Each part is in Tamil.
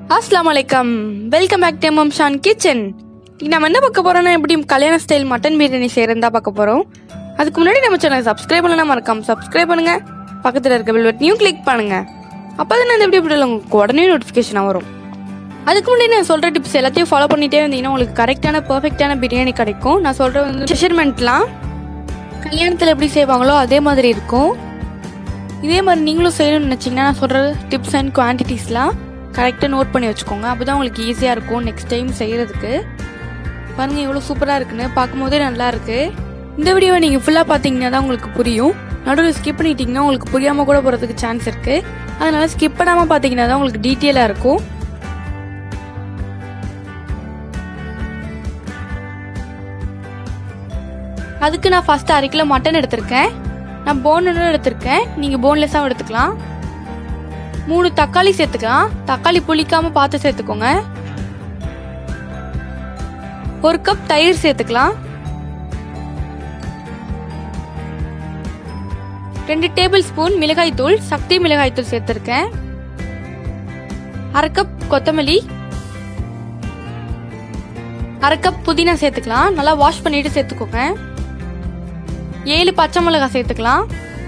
அஸ்லாம் வலைக்கம் welcome back to M M Shan kitchen இன்னைக்கு நம்ம என்ன பார்க்க போறோம்னா எப்படி கல்யாண ஸ்டைல் மட்டன் பிரியாணி செய்யறதா பார்க்க போறோம் அதுக்கு முன்னாடி நம்ம சேனல் சப்ஸ்கிரைப் பண்ணலாம் மறக்காம சப்ஸ்கிரைப் பண்ணுங்க பக்கத்தில் இருக்க பெல் பட்டனையும் கிளிக் பண்ணுங்க அப்பதான் இந்த வீடியோ இப்படி உங்களுக்கு உடனே நோட்டிஃபிகேஷன் வரும் அதுக்கு முன்னாடி நான் சொல்ற டிப்ஸ் எல்லாத்தையும் ஃபாலோ பண்ணிட்டே இருந்தீங்கன்னா உங்களுக்கு கரெக்டான பெர்ஃபெக்டான பிரியாணி கிடைக்கும் நான் சொல்ற வந்து மெஷர்மெண்ட்லாம் கல்யாணத்தில் எப்படி செய்வாங்களோ அதே மாதிரி இருக்கும் இதே மாதிரி நீங்களும் செய்யணும்னு நினச்சிங்கன்னா நான் சொல்கிற டிப்ஸ் அண்ட் குவான்டிட்டிஸ்லாம் கரெக்டாக நோட் பண்ணி வச்சுக்கோங்க அப்போ தான் உங்களுக்கு ஈஸியாக இருக்கும் நெக்ஸ்ட் டைம் செய்கிறதுக்கு பாருங்கள் எவ்வளோ சூப்பராக இருக்குன்னு பார்க்கும்போதே நல்லா இருக்கு இந்த வீடியோவை நீங்கள் ஃபுல்லாக பார்த்தீங்கன்னா தான் உங்களுக்கு புரியும் நடுவில் ஸ்கிப் பண்ணிட்டீங்கன்னா உங்களுக்கு புரியாமல் கூட போகிறதுக்கு சான்ஸ் இருக்குது அதனால ஸ்கிப் பண்ணாமல் பார்த்தீங்கன்னா தான் உங்களுக்கு டீட்டெயிலாக இருக்கும் அதுக்கு நான் ஃபர்ஸ்ட் அரை கிலோ மட்டன் எடுத்திருக்கேன் நான் போன்னு எடுத்திருக்கேன் நீங்கள் போன்லெஸ்ஸாகவும் எடுத்துக்கலாம் மூணு தக்காளி சேர்த்துக்கலாம் தக்காளி புளிக்காம பார்த்து சேர்த்துக்கோங்க ஒரு கப் தயிர் சேர்த்துக்கலாம் ரெண்டு டேபிள் ஸ்பூன் மிளகாய் தூள் சக்தி மிளகாய் தூள் சேர்த்திருக்கேன் அரை கப் கொத்தமல்லி அரை கப் புதினா சேர்த்துக்கலாம் நல்லா வாஷ் பண்ணிட்டு சேர்த்துக்கோங்க ஏழு பச்சை மிளகாய் சேர்த்துக்கலாம்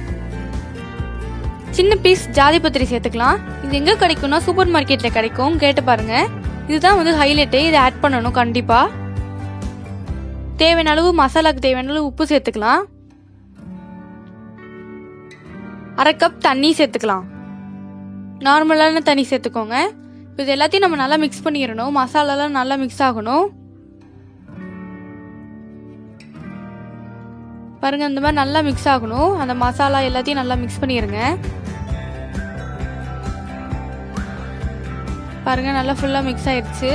சின்ன பீஸ் ஜாதி பத்திரி சேர்த்துக்கலாம் இது எங்க கிடைக்கும்னா சூப்பர் மார்க்கெட்ல கிடைக்கும் கேட்டு பாருங்க இதுதான் வந்து ஹைலைட்டு இதை ஆட் பண்ணணும் கண்டிப்பா தேவையான அளவு மசாலாக்கு தேவையான அளவு உப்பு சேர்த்துக்கலாம் அரை கப் தண்ணி சேர்த்துக்கலாம் நார்மலான தண்ணி சேர்த்துக்கோங்க இது எல்லாத்தையும் நம்ம நல்லா மிக்ஸ் பண்ணிடணும் மசாலாலாம் நல்லா மிக்ஸ் ஆகணும் பாருங்க இந்த மாதிரி நல்லா மிக்ஸ் ஆகணும் அந்த மசாலா எல்லாத்தையும் நல்லா மிக்ஸ் பண்ணிடுங்க பாருங்க நல்லா ஃபுல்லா மிக்ஸ் ஆயிடுச்சு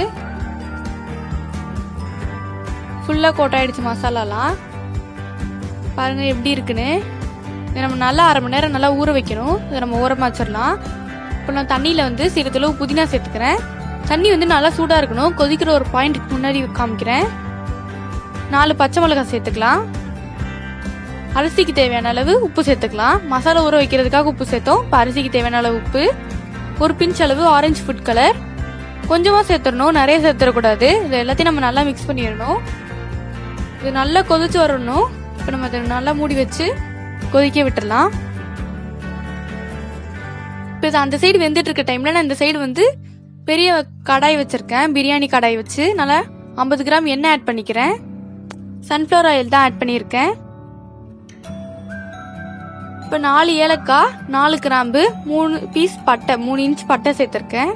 ஃபுல்லா கோட் ஆயிடுச்சு மசாலாலாம் பாருங்க எப்படி இருக்குன்னு இதை நம்ம நல்லா அரை மணி நேரம் நல்லா ஊற வைக்கணும் இதை நம்ம ஊறமா வச்சிடலாம் இப்போ நான் தண்ணியில் வந்து சிறிதளவு புதினா சேர்த்துக்கிறேன் தண்ணி வந்து நல்லா சூடாக இருக்கணும் கொதிக்கிற ஒரு பாயிண்ட்டுக்கு முன்னாடி காமிக்கிறேன் நாலு பச்சை மிளகாய் சேர்த்துக்கலாம் அரிசிக்கு தேவையான அளவு உப்பு சேர்த்துக்கலாம் மசாலா ஊற வைக்கிறதுக்காக உப்பு சேர்த்தோம் இப்போ அரிசிக்கு தேவையான அளவு உப்பு ஒரு பிஞ்ச் அளவு ஆரஞ்சு ஃபுட் கலர் கொஞ்சமாக சேர்த்துடணும் நிறைய சேர்த்துடக்கூடாது இது எல்லாத்தையும் நம்ம நல்லா மிக்ஸ் பண்ணிடணும் இது நல்லா கொதிச்சு வரணும் இப்போ நம்ம அதை நல்லா மூடி வச்சு கொதிக்க விட்டுடலாம் இப்போ இது அந்த சைடு வெந்துட்டு இருக்க டைம்ல நான் இந்த சைடு வந்து பெரிய கடாய் வச்சிருக்கேன் பிரியாணி கடாய் வச்சு நல்லா ஐம்பது கிராம் எண்ணெய் ஆட் பண்ணிக்கிறேன் சன்ஃப்ளவர் ஆயில் தான் ஆட் பண்ணியிருக்கேன் இப்போ நாலு ஏலக்காய் நாலு கிராம்பு மூணு பீஸ் பட்டை மூணு இன்ச் பட்டை சேர்த்துருக்கேன்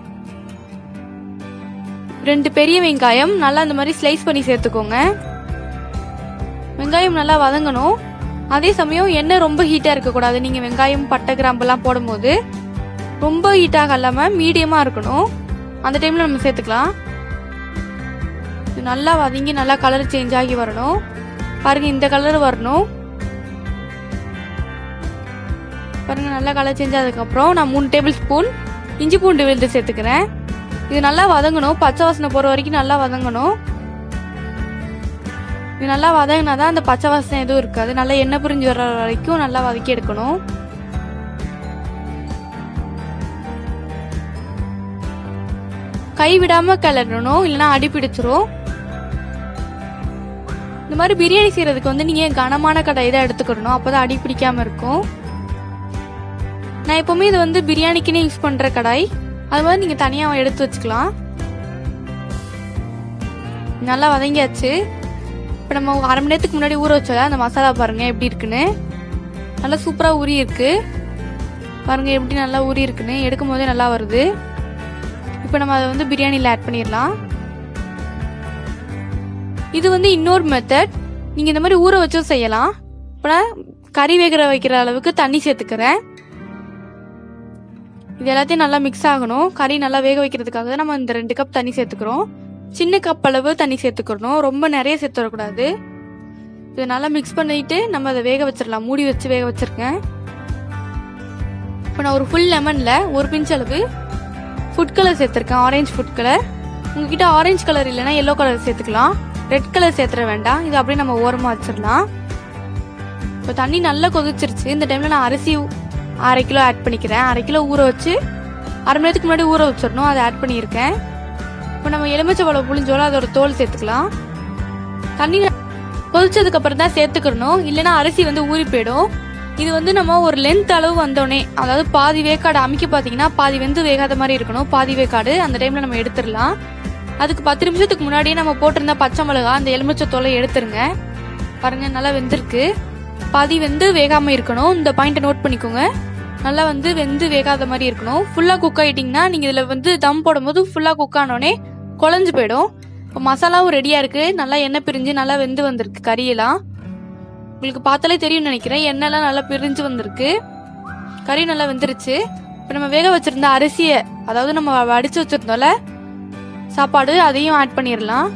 ரெண்டு பெரிய வெங்காயம் நல்லா இந்த மாதிரி ஸ்லைஸ் பண்ணி சேர்த்துக்கோங்க வெங்காயம் நல்லா வதங்கணும் அதே சமயம் எண்ணெய் ரொம்ப ஹீட்டாக இருக்கக்கூடாது நீங்கள் வெங்காயம் பட்டை கிராம்பெல்லாம் போடும்போது ரொம்ப ஹீட்டாக இல்லாமல் மீடியமாக இருக்கணும் அந்த டைமில் நம்ம சேர்த்துக்கலாம் இது நல்லா வதங்கி நல்லா கலர் சேஞ்ச் ஆகி வரணும் பாருங்க இந்த கலர் வரணும் பாருங்க நல்லா கலர் சேஞ்ச் ஆனதுக்கப்புறம் நான் மூணு டேபிள் ஸ்பூன் இஞ்சி பூண்டு விழுந்து சேர்த்துக்கிறேன் இது நல்லா வதங்கணும் பச்சை வாசனை போகிற வரைக்கும் நல்லா வதங்கணும் இது நல்லா வதங்கினா தான் அந்த பச்சை வாசனை எதுவும் இருக்காது நல்லா எண்ணெய் புரிஞ்சு வர வரைக்கும் நல்லா வதக்கி எடுக்கணும் கை விடாம கிளறணும் இல்லைன்னா அடி பிடிச்சிரும் இந்த மாதிரி பிரியாணி செய்யறதுக்கு வந்து நீங்க கனமான கடாய் தான் எடுத்துக்கணும் அப்பதான் அடி பிடிக்காம இருக்கும் நான் எப்பவுமே இது வந்து பிரியாணிக்குன்னு யூஸ் பண்ற கடாய் அது மாதிரி நீங்க தனியா எடுத்து வச்சுக்கலாம் நல்லா வதங்கியாச்சு இப்போ நம்ம அரை மணி நேரத்துக்கு முன்னாடி ஊற வச்சோல அந்த மசாலா பாருங்க எப்படி இருக்குன்னு நல்லா சூப்பரா ஊறி இருக்கு பாருங்க எப்படி நல்லா ஊறி இருக்குன்னு எடுக்கும் போதே நல்லா வருது இப்போ நம்ம அதை வந்து பிரியாணியில் ஆட் பண்ணிடலாம் இது வந்து இன்னொரு மெத்தட் நீங்கள் இந்த மாதிரி ஊற வச்சும் செய்யலாம் இப்போ நான் கறி வேகிற வைக்கிற அளவுக்கு தண்ணி சேர்த்துக்கிறேன் இது எல்லாத்தையும் நல்லா மிக்ஸ் ஆகணும் கறி நல்லா வேக வைக்கிறதுக்காக தான் நம்ம இந்த ரெண்டு கப் தண்ணி சேர்த்துக்கிறோம் சின்ன கப் அளவு தண்ணி சேர்த்துக்கிறணும் ரொம்ப நிறைய சேர்த்துடக்கூடாது இதை நல்லா மிக்ஸ் பண்ணிட்டு நம்ம அதை வேக வச்சிடலாம் மூடி வச்சு வேக வச்சிருக்கேன் இப்போ நான் ஒரு ஃபுல் லெமனில் ஒரு பிஞ்ச் அளவு ஃபுட் கலர் சேர்த்துருக்கேன் ஆரஞ்சு ஃபுட் கலர் உங்ககிட்ட ஆரஞ்சு கலர் இல்லைன்னா எல்லோ கலர் சேர்த்துக்கலாம் ரெட் கலர் சேர்த்துற வேண்டாம் இது அப்படியே நம்ம ஓரமாக வச்சிடலாம் இப்போ தண்ணி நல்லா கொதிச்சிருச்சு இந்த டைமில் நான் அரிசி அரை கிலோ ஆட் பண்ணிக்கிறேன் அரை கிலோ ஊற வச்சு அரை மணி நேரத்துக்கு முன்னாடி ஊற வச்சிடணும் அதை ஆட் பண்ணியிருக்கேன் இப்போ நம்ம எலுமிச்சை பழம் புளிஞ்சோல அதோட தோல் சேர்த்துக்கலாம் தண்ணி கொதிச்சதுக்கு அப்புறம் தான் சேர்த்துக்கணும் இல்லைன்னா அரிசி வந்து ஊறி போயிடும் இது வந்து நம்ம ஒரு லென்த் அளவு வந்தோடனே அதாவது பாதி வேக்காடு அமைக்க பார்த்தீங்கன்னா பாதி வெந்து வேகாத மாதிரி இருக்கணும் பாதி வேக்காடு அந்த டைம்ல நம்ம எடுத்துடலாம் அதுக்கு பத்து நிமிஷத்துக்கு முன்னாடியே நம்ம போட்டிருந்த பச்சை மிளகா அந்த எலுமிச்சை தோலை எடுத்துருங்க பாருங்க நல்லா வெந்திருக்கு பாதி வெந்து வேகாம இருக்கணும் இந்த பாயிண்ட்டை நோட் பண்ணிக்கோங்க நல்லா வந்து வெந்து வேகாத மாதிரி இருக்கணும் ஃபுல்லாக குக் ஆயிட்டீங்கன்னா நீங்கள் இதில் வந்து தம் போடும்போது ஃபுல்லாக குக் ஆனோடனே குழஞ்சு போயிடும் இப்போ மசாலாவும் ரெடியாக இருக்கு நல்லா எண்ணெய் பிரிஞ்சு நல்லா வெந்து வந்திருக்கு கறியெல்லாம் உங்களுக்கு பார்த்தாலே தெரியும்னு நினைக்கிறேன் எண்ணெய்லாம் நல்லா பிரிஞ்சு வந்திருக்கு கறி நல்லா வெந்துருச்சு இப்போ நம்ம வேக வச்சிருந்த அரிசியை அதாவது நம்ம வடிச்சு வச்சிருந்தோம்ல சாப்பாடு அதையும் ஆட் பண்ணிடலாம்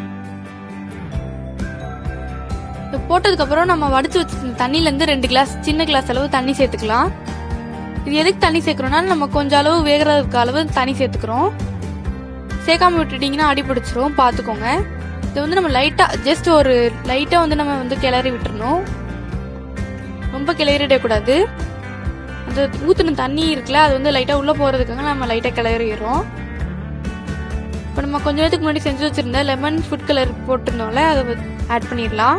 இது போட்டதுக்கு அப்புறம் நம்ம வடிச்சு வச்சிருந்த தண்ணில இருந்து ரெண்டு கிளாஸ் சின்ன கிளாஸ் அளவு தண்ணி சேர்த்துக்கலாம் இது எதுக்கு தண்ணி சேர்க்கிறோம்னா நம்ம கொஞ்சம் அளவு வேகிறதுக்கு அளவு தண்ணி சேர்த்துக்கிறோம் சேர்க்காம விட்டுட்டீங்கன்னா அடி பிடிச்சிரும் பார்த்துக்கோங்க இது வந்து நம்ம லைட்டா ஜஸ்ட் ஒரு லைட்டா வந்து நம்ம வந்து கிளறி விட்டுறணும் ரொம்ப கிளறிடக்கூடாது அந்த ஊத்துன தண்ணி இருக்குல்ல அது வந்து லைட்டா உள்ள போறதுக்காக நம்ம லைட்டா கிளறிடுறோம் இப்போ நம்ம கொஞ்ச நேரத்துக்கு முன்னாடி செஞ்சு வச்சிருந்த லெமன் ஃபுட் கலர் போட்டிருந்தோம்ல அதை ஆட் பண்ணிடலாம்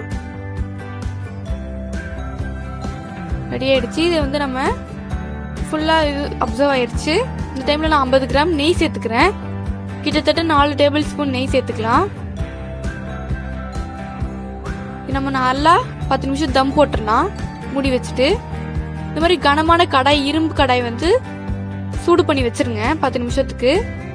ரெடி ஆயிடுச்சு இதை வந்து நம்ம ஃபுல்லாக இது அப்சர்வ் ஆயிடுச்சு இந்த டைமில் நான் ஐம்பது கிராம் நெய் சேர்த்துக்கிறேன் கிட்டத்தட்ட நாலு டேபிள் ஸ்பூன் நெய் சேர்த்துக்கலாம் இது நம்ம நல்லா பத்து நிமிஷம் தம் போட்டுடலாம் மூடி வச்சுட்டு இந்த மாதிரி கனமான கடாய் இரும்பு கடாய் வந்து சூடு பண்ணி வச்சிருங்க பத்து நிமிஷத்துக்கு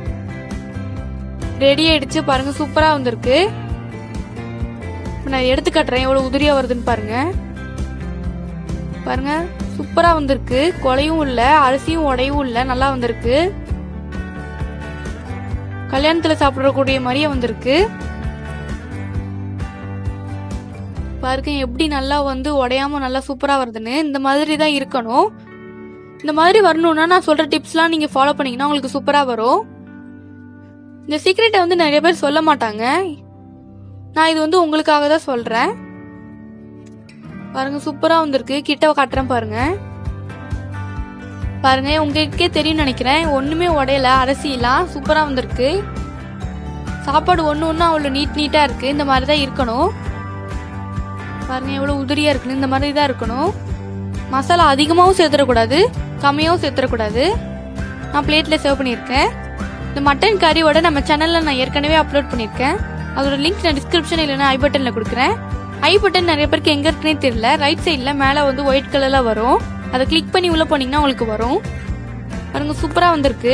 ரெடி ஆயிடுச்சு பாருங்க சூப்பரா வந்திருக்கு இப்ப நான் எடுத்து காட்டுறேன் எவ்வளவு உதிரியா வருதுன்னு பாருங்க பாருங்க சூப்பரா வந்திருக்கு கொலையும் இல்ல அரிசியும் உடையும் இல்ல நல்லா வந்திருக்கு கல்யாணத்துல சாப்பிடக்கூடிய மாதிரியே வந்திருக்கு பாருங்க எப்படி நல்லா வந்து உடையாம நல்லா சூப்பரா வருதுன்னு இந்த மாதிரி தான் இருக்கணும் இந்த மாதிரி வரணும்னா நான் சொல்ற டிப்ஸ்லாம் நீங்க ஃபாலோ பண்ணீங்கன்னா உங்களுக்கு சூப்பரா வரும் இந்த சீக்ரெட்டை வந்து நிறைய பேர் சொல்ல மாட்டாங்க நான் இது வந்து உங்களுக்காக தான் சொல்றேன் பாருங்க சூப்பரா வந்திருக்கு கிட்ட காட்டுறேன் பாருங்க பாருங்க உங்களுக்கே தெரியும் நினைக்கிறேன் ஒண்ணுமே உடையல அரிசிலாம் சூப்பரா வந்திருக்கு சாப்பாடு ஒண்ணு ஒண்ணு அவ்வளவு நீட் நீட்டா இருக்கு இந்த மாதிரி தான் இருக்கணும் பாருங்க எவ்வளவு உதிரியா இருக்குன்னு இந்த மாதிரி தான் இருக்கணும் மசாலா அதிகமாகவும் சேர்த்துடக்கூடாது கம்மியாகவும் சேர்த்துடக்கூடாது நான் பிளேட்ல சர்வ் பண்ணியிருக்கேன் இந்த மட்டன் கறியோட நம்ம சேனல்ல நான் ஏற்கனவே அப்லோட் பண்ணியிருக்கேன் அதோட லிங்க் நான் டிஸ்கிரிப்ஷன் இல்லைன்னா ஐ பட்டன்ல கொடுக்குறேன் ஐ பட்டன் நிறைய பேருக்கு எங்க இருக்குன்னே தெரியல ரைட் சைட்ல மேல வந்து ஒயிட் கலர்ல வரும் அதை கிளிக் பண்ணி உள்ள போனீங்கன்னா உங்களுக்கு வரும் பாருங்க சூப்பரா வந்திருக்கு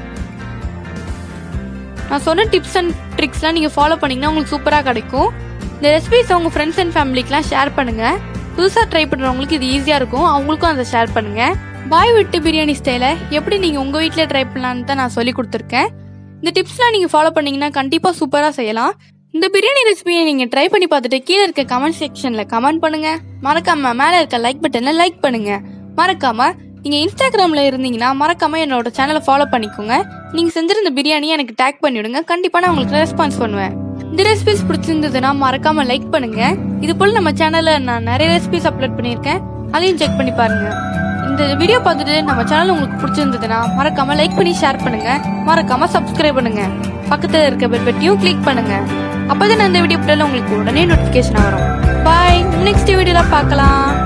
நான் சொன்ன டிப்ஸ் அண்ட் ட்ரிக்ஸ்லாம் நீங்க ஃபாலோ பண்ணீங்கன்னா உங்களுக்கு சூப்பரா கிடைக்கும் இந்த ரெசிபிஸ் உங்க ஃப்ரெண்ட்ஸ் அண்ட் ஃபேமிலிக்குலாம் ஷேர் பண்ணுங்க புதுசா ட்ரை பண்றவங்களுக்கு இது ஈஸியா இருக்கும் அவங்களுக்கும் அதை ஷேர் பண்ணுங்க பாய் விட்டு பிரியாணி ஸ்டைலை எப்படி நீங்க உங்க வீட்லயே ட்ரை பண்ணலான்னு தான் நான் சொல்லி கொடுத்துருக்கேன் இந்த டிப்ஸ்லாம் நீங்க ஃபாலோ பண்ணீங்கன்னா கண்டிப்பா சூப்பரா செய்யலாம் இந்த பிரியாணி ரெசிபியை நீங்க ட்ரை பண்ணி பார்த்துட்டு கீழே இருக்க கமெண்ட் செக்ஷன்ல கமெண்ட் பண்ணுங்க மறக்காம மேல இருக்க லைக் பட்டன்ல லைக் பண்ணுங்க மறக்காம நீங்க இன்ஸ்டாகிராம்ல இருந்தீங்கன்னா மறக்காம என்னோட சேனலை ஃபாலோ பண்ணிக்கோங்க நீங்க செஞ்சிருந்த பிரியாணியை எனக்கு டேக் பண்ணிவிடுங்க கண்டிப்பா நான் உங்களுக்கு ரெஸ்பான்ஸ் பண்ணுவேன் இந்த ரெசிபிஸ் பிடிச்சிருந்ததுன்னா மறக்காம லைக் பண்ணுங்க இது போல நம்ம சேனல்ல நான் நிறைய ரெசிபிஸ் அப்லோட் பண்ணியிருக்கேன் அதையும் செக் பண்ணி பாருங்க இந்த வீடியோ பார்த்துட்டு நம்ம சேனல் உங்களுக்கு பிடிச்சிருந்ததுன்னா மறக்காம லைக் பண்ணி ஷேர் பண்ணுங்க மறக்காம சப்ஸ்கிரைப் பண்ணுங்க பக்கத்துல இருக்க பெல் பட்டியும் கிளிக் பண்ணுங்க அப்பதான் நான் இந்த வீடியோ போட்டாலும் உங்களுக்கு உடனே நோட்டிபிகேஷன் வரும் பாய் நெக்ஸ்ட் வீடியோல பார்க்கலாம்